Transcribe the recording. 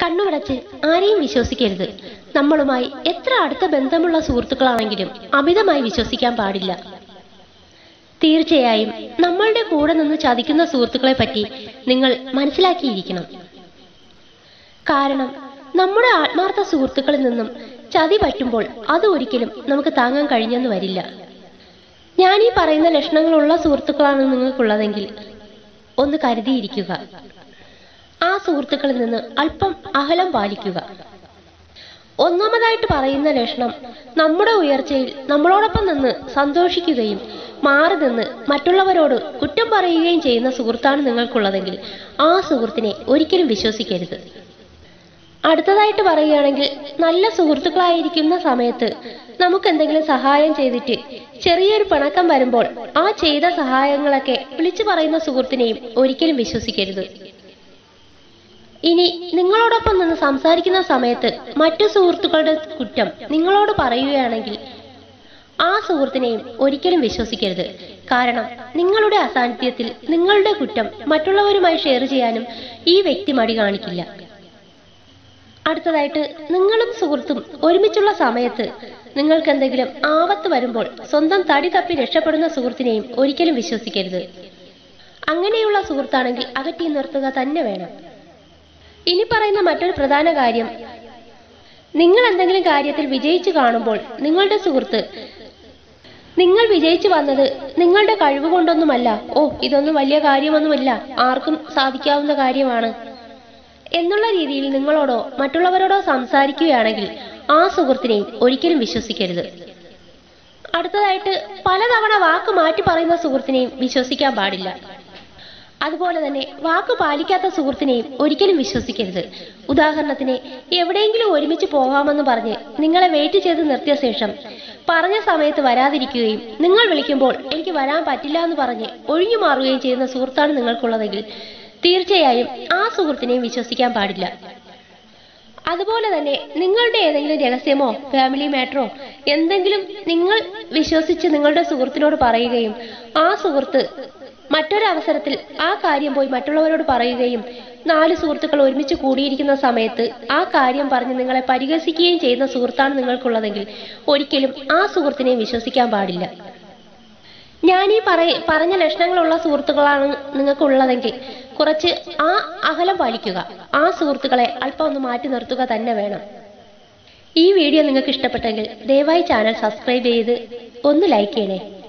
കണ്ണുമടച്ച് ആരെയും വിശ്വസിക്കരുത് നമ്മളുമായി എത്ര അടുത്ത ബന്ധമുള്ള സുഹൃത്തുക്കളാണെങ്കിലും അമിതമായി വിശ്വസിക്കാൻ പാടില്ല തീർച്ചയായും നമ്മളുടെ കൂടെ നിന്ന് ചതിക്കുന്ന സുഹൃത്തുക്കളെ പറ്റി നിങ്ങൾ മനസ്സിലാക്കിയിരിക്കണം കാരണം നമ്മുടെ ആത്മാർത്ഥ സുഹൃത്തുക്കളിൽ നിന്നും ചതി പറ്റുമ്പോൾ അത് ഒരിക്കലും നമുക്ക് താങ്ങാൻ കഴിഞ്ഞെന്ന് വരില്ല ഞാൻ ഈ പറയുന്ന ലക്ഷണങ്ങളുള്ള സുഹൃത്തുക്കളാണ് നിങ്ങൾക്കുള്ളതെങ്കിൽ ഒന്ന് കരുതിയിരിക്കുക ആ സുഹൃത്തുക്കളിൽ നിന്ന് അല്പം അകലം പാലിക്കുക ഒന്നാമതായിട്ട് പറയുന്ന ലക്ഷണം നമ്മുടെ ഉയർച്ചയിൽ നമ്മളോടൊപ്പം നിന്ന് സന്തോഷിക്കുകയും മാറി നിന്ന് മറ്റുള്ളവരോട് കുറ്റം പറയുകയും ചെയ്യുന്ന സുഹൃത്താണ് നിങ്ങൾക്കുള്ളതെങ്കിൽ ആ സുഹൃത്തിനെ ഒരിക്കലും വിശ്വസിക്കരുത് അടുത്തതായിട്ട് പറയുകയാണെങ്കിൽ നല്ല സുഹൃത്തുക്കളായിരിക്കുന്ന സമയത്ത് നമുക്ക് എന്തെങ്കിലും സഹായം ചെയ്തിട്ട് ചെറിയൊരു പിണക്കം വരുമ്പോൾ ആ ചെയ്ത സഹായങ്ങളൊക്കെ വിളിച്ചു പറയുന്ന സുഹൃത്തിനെയും ഒരിക്കലും വിശ്വസിക്കരുത് ഇനി നിങ്ങളോടൊപ്പം നിന്ന് സംസാരിക്കുന്ന സമയത്ത് മറ്റു സുഹൃത്തുക്കളുടെ കുറ്റം നിങ്ങളോട് പറയുകയാണെങ്കിൽ ആ സുഹൃത്തിനെയും ഒരിക്കലും വിശ്വസിക്കരുത് കാരണം നിങ്ങളുടെ അസാന്നിധ്യത്തിൽ നിങ്ങളുടെ കുറ്റം മറ്റുള്ളവരുമായി ഷെയർ ചെയ്യാനും ഈ വ്യക്തി മടി കാണിക്കില്ല അടുത്തതായിട്ട് നിങ്ങളും സുഹൃത്തും ഒരുമിച്ചുള്ള സമയത്ത് നിങ്ങൾക്ക് എന്തെങ്കിലും ആപത്ത് വരുമ്പോൾ സ്വന്തം തടി തപ്പി രക്ഷപ്പെടുന്ന സുഹൃത്തിനെയും ഒരിക്കലും വിശ്വസിക്കരുത് അങ്ങനെയുള്ള സുഹൃത്താണെങ്കിൽ അകറ്റി നിർത്തുക തന്നെ വേണം ഇനി പറയുന്ന മറ്റൊരു പ്രധാന കാര്യം നിങ്ങൾ എന്തെങ്കിലും കാര്യത്തിൽ വിജയിച്ചു കാണുമ്പോൾ നിങ്ങളുടെ സുഹൃത്ത് നിങ്ങൾ വിജയിച്ചു വന്നത് നിങ്ങളുടെ കഴിവ് കൊണ്ടൊന്നുമല്ല ഓ ഇതൊന്നും വലിയ കാര്യമൊന്നുമില്ല ആർക്കും സാധിക്കാവുന്ന കാര്യമാണ് എന്നുള്ള രീതിയിൽ നിങ്ങളോടോ മറ്റുള്ളവരോടോ സംസാരിക്കുകയാണെങ്കിൽ ആ സുഹൃത്തിനെയും ഒരിക്കലും വിശ്വസിക്കരുത് അടുത്തതായിട്ട് പലതവണ വാക്ക് മാറ്റി പറയുന്ന സുഹൃത്തിനെയും വിശ്വസിക്കാൻ പാടില്ല അതുപോലെ തന്നെ വാക്ക് പാലിക്കാത്ത സുഹൃത്തിനെയും ഒരിക്കലും വിശ്വസിക്കരുത് ഉദാഹരണത്തിന് എവിടെയെങ്കിലും ഒരുമിച്ച് പോകാമെന്ന് പറഞ്ഞ് നിങ്ങളെ വെയിറ്റ് ചെയ്ത് നിർത്തിയ ശേഷം പറഞ്ഞ സമയത്ത് വരാതിരിക്കുകയും നിങ്ങൾ വിളിക്കുമ്പോൾ എനിക്ക് വരാൻ പറ്റില്ല എന്ന് പറഞ്ഞ് ഒഴിഞ്ഞു മാറുകയും ചെയ്യുന്ന സുഹൃത്താണ് നിങ്ങൾക്കുള്ളതെങ്കിൽ തീർച്ചയായും ആ സുഹൃത്തിനെയും വിശ്വസിക്കാൻ പാടില്ല അതുപോലെ തന്നെ നിങ്ങളുടെ ഏതെങ്കിലും രഹസ്യമോ ഫാമിലി മാറ്ററോ എന്തെങ്കിലും നിങ്ങൾ വിശ്വസിച്ച് നിങ്ങളുടെ സുഹൃത്തിനോട് പറയുകയും ആ സുഹൃത്ത് മറ്റൊരു അവസരത്തിൽ ആ കാര്യം പോയി മറ്റുള്ളവരോട് പറയുകയും നാല് സുഹൃത്തുക്കൾ ഒരുമിച്ച് കൂടിയിരിക്കുന്ന സമയത്ത് ആ കാര്യം പറഞ്ഞ് നിങ്ങളെ പരിഹസിക്കുകയും ചെയ്യുന്ന സുഹൃത്താണ് നിങ്ങൾക്കുള്ളതെങ്കിൽ ഒരിക്കലും ആ സുഹൃത്തിനെ വിശ്വസിക്കാൻ പാടില്ല ഞാൻ ഈ പറയ പറഞ്ഞ ലക്ഷണങ്ങളുള്ള സുഹൃത്തുക്കളാണ് നിങ്ങൾക്കുള്ളതെങ്കിൽ കുറച്ച് ആ അകലം പാലിക്കുക ആ സുഹൃത്തുക്കളെ അല്പം ഒന്ന് മാറ്റി നിർത്തുക തന്നെ വേണം ഈ വീഡിയോ നിങ്ങൾക്ക് ഇഷ്ടപ്പെട്ടെങ്കിൽ ദയവായി ചാനൽ സബ്സ്ക്രൈബ് ചെയ്ത് ഒന്ന് ലൈക്ക് ചെയ്യണേ